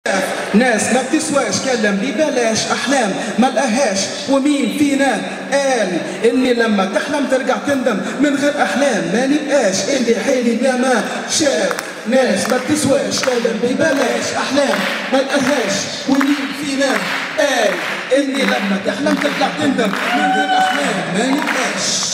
ناس ما بتسواش كلم ببلاش احلام ما لقاهاش ومين فينا قال اني لما تحلم ترجع تندم من غير احلام ما نبقاش اللي حالي يا ما شاف ناس ما بتسواش كلم ببلاش احلام ما لقاهاش ومين فينا قال اني لما تحلم ترجع تندم من غير احلام ما نبقاش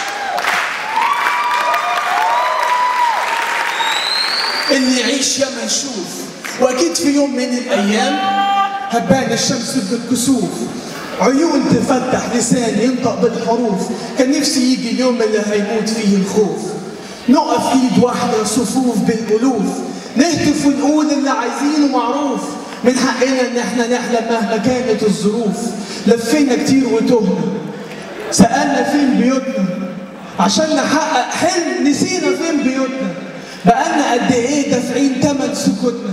اللي يعيش يا ما نشوف واكيد في يوم من الايام هتبان الشمس بالكسوف عيون تفتح لسان ينطق بالحروف كان نفسي يجي اليوم اللي هيموت فيه الخوف نقف ايد واحدة صفوف بالالوف نهتف ونقول اللي عايزينه معروف من حقنا ان احنا نحلم مهما كانت الظروف لفينا كتير وتهنا سألنا فين بيوتنا عشان نحقق حلم نسينا فين بيوتنا بقالنا قد ايه دافعين تمن سكوتنا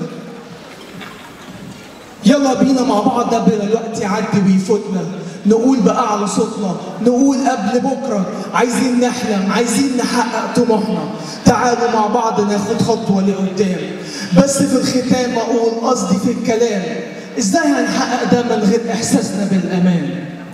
يلا بينا مع بعض قبل الوقت يعدي ويفوتنا نقول بأعلى صوتنا نقول قبل بكرة عايزين نحلم عايزين نحقق طموحنا تعالوا مع بعض ناخد خطوة لقدام بس في الختام أقول قصدي في الكلام إزاي هنحقق ده من غير إحساسنا بالأمان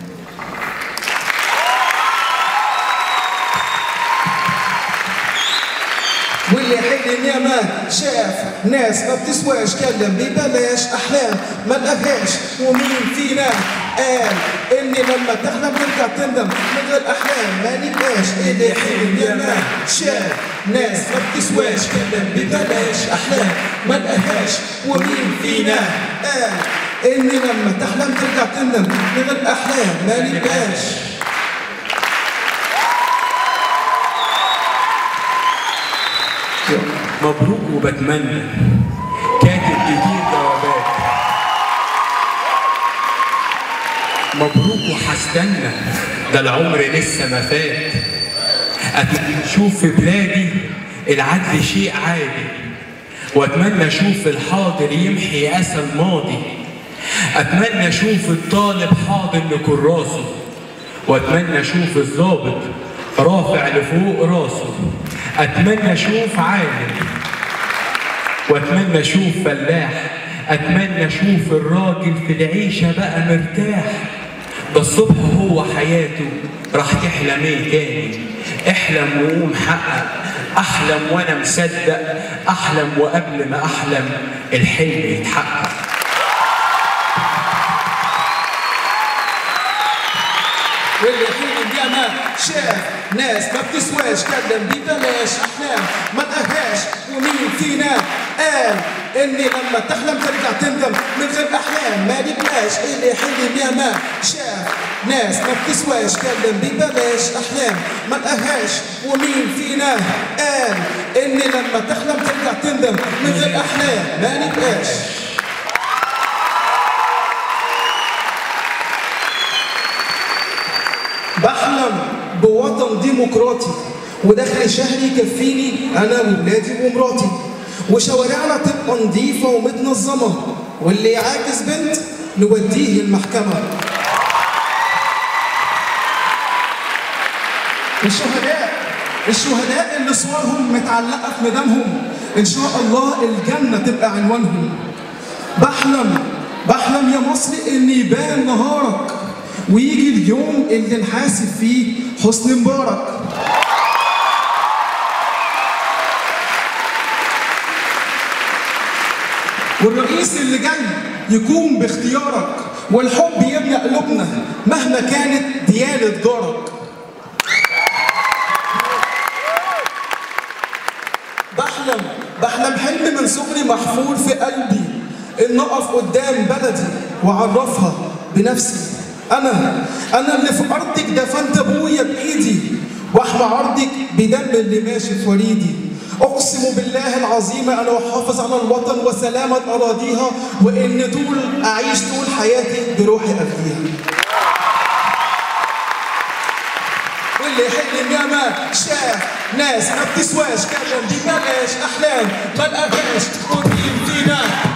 واللي حلم يا ما شاف ناس ما بتسواش كلم ببلاش احلام ما لقاهاش ومين فينا قال اني لما تحلم ترجع تندم من غير احلام ما نبقاش اللي حلم يا ما شاف ناس ما بتسواش كلم ببلاش احلام ما لقاهاش ومين فينا قال اني لما تحلم ترجع تندم من غير احلام ما نبقاش مبروك وبتمنى كاتب كتير جوابات مبروك وهستنى ده العمر لسه ما فات اتمنى اشوف في بلادي العدل شيء عادي واتمنى اشوف الحاضر يمحي اسى الماضي اتمنى اشوف الطالب حاضر لكراسه واتمنى اشوف الضابط رافع لفوق راسه اتمنى اشوف عالم واتمنى اشوف فلاح اتمنى اشوف الراجل في العيشه بقى مرتاح ده الصبح هو حياته راح تحلم ايه تاني احلم وقوم حقق احلم وانا مصدق احلم وقبل ما احلم الحلم يتحقق واللي حلم يا ما شاف ناس ما بتسواش كلم ببلاش احلام ما لقاهاش ومين فينا قال اني لما تحلم ترجع تندم من غير احلام ما نبلاش اللي حلم يا ما شاف ناس ما بتسواش كلم ببلاش احلام ما لقاهاش ومين فينا قال اني لما تحلم ترجع تندم من غير احلام ما نبلاش بحلم بوطن ديمقراطي ودخل شهري يكفيني انا وولادي ومراتي وشوارعنا تبقى نظيفه ومتنظمه واللي يعاكس بنت نوديه المحكمه الشهداء الشهداء اللي صورهم متعلقه في ميدانهم ان شاء الله الجنه تبقى عنوانهم بحلم بحلم يا مصر ان يبان نهارك ويجي اليوم اللي نحاسب فيه حسني مبارك والرئيس اللي جاي يكون باختيارك والحب يملأ قلوبنا مهما كانت ديانة جارك بحلم بحلم حلم من صغري محفور في قلبي ان اقف قدام بلدي واعرفها بنفسي انا انا اللي في ارضك دفنت ابويا بايدي واحمى عرضك بدم اللي ماشي في وريدي اقسم بالله العظيم انا احافظ على الوطن وسلامه اراضيها وان طول اعيش طول حياتي بروحي افديها واللي حلم يا ما شاف ناس ما بتسواش كلم دي بلاش احلام ما لقاهاش ومين فينا